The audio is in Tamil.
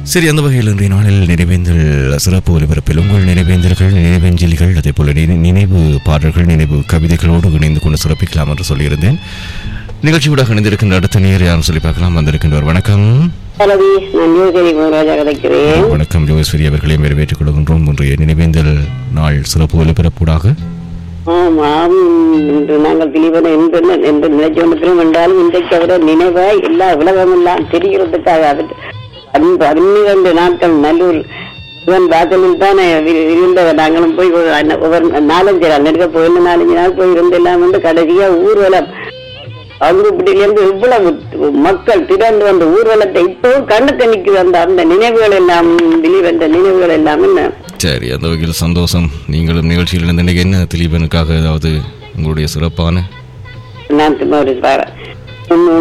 சரி அந்த வகையில் இன்றைய நாளில் நினைவேந்தல் சிறப்பு ஒலிபரப்பில் உங்கள் நினைவேந்தல்கள் நினைவேஞ்சலிகள் அதே போல நினை- நினைவு பாடல்கள் நினைவு கவிதைகளோடு இணைந்து கொண்டு சிறப்பிக்கலாம் என்று சொல்லியிருந்தேன் நிகழ்ச்சியூடாக இணைந்திருக்கின்ற அடுத்த நேர் யாரும் சொல்லி பார்க்கலாம் வந்திருக்கின்றவர் வணக்கம் பலவி நான் யோசனை குமராஜா கிடைக்கிறேன் வணக்கம் ஜோஸ்வரி அவர்களையும் வரவேற்றுக் கொள்கின்றோம் இன்றைய நினைவேந்தல் நாள் சிறப்பு ஒலிபரப்பூடாக ஆமாம் இன்று நாங்கள் திலீபன் என்று என்று நினைச்சு கொண்டிருக்கிறோம் என்றாலும் இன்றைக்கு அவரை நினைவாய் எல்லா உலகமெல்லாம் தெரிகிறதுக்காக அவர் பன்- பன்னிரண்டு நாட்கள் நல்லூர் சிவன் வாசலில் தான் இருந்தவர் நாங்களும் போய் ஒரு அண்ண- ஒவ்வொரு நாலஞ்சு நாள் நெடுக்க போயிருந்த நாலஞ்சு நாள் போய் இருந்தெல்லாம் வந்து கடைசியா ஊர்வலம் அங்குப்பிடியிலிருந்து இவ்வளவு மக்கள் திரண்டு வந்த ஊர்வலத்தை இப்போ கண்ணுக்கு நிற்குது அந்த அந்த நினைவுகள் எல்லாம் திலீபன் நினைவுகள் எல்லாம் என்ன சரி அந்த வகையில் சந்தோஷம் நீங்களும் நிகழ்ச்சியில் இருந்து இன்னைக்கு என்ன திலீபனுக்காக ஏதாவது உங்களுடைய சிறப்பான நான் சும்மா ஒரு பா-